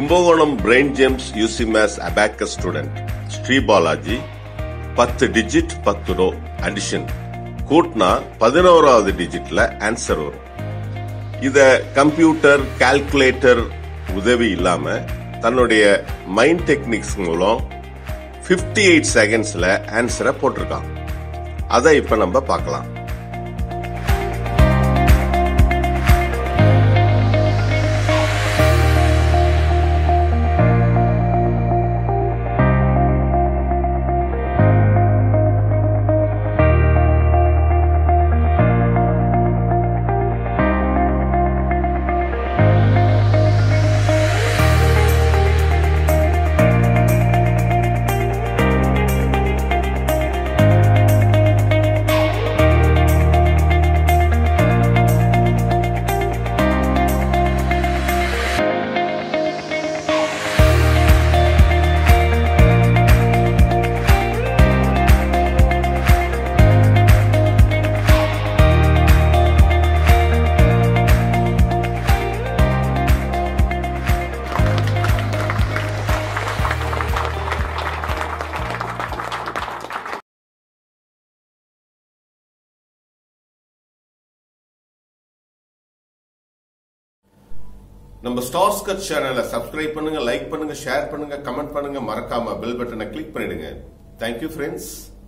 Kumbakonam brain James யூசிமேஸ் abacus student ஸ்ரீபாலாஜி பத்து digit பத்து row addition கூட்டினா பதினோராவது டிஜிட்ல ஆன்சர் வரும் இத கம்ப்யூட்டர் கால்குலேட்டர் உதவி இல்லாம தன்னுடைய மைண்ட் டெக்னிக்ஸ் மூலம் 58 எயிட் செகண்ட்ஸ்ல ஆன்சரை போட்டிருக்கான் அதை இப்ப நம்ம பார்க்கலாம் நம்ம ஸ்டார்ஸ் கட் சேனலை சப்ஸ்கிரைப் பண்ணுங்க லைக் பண்ணுங்க ஷேர் பண்ணுங்க கமெண்ட் பண்ணுங்க மறக்காம பெல் பட்டனை கிளிக் பண்ணிடுங்க தேங்க்யூ ஃப்ரெண்ட்ஸ்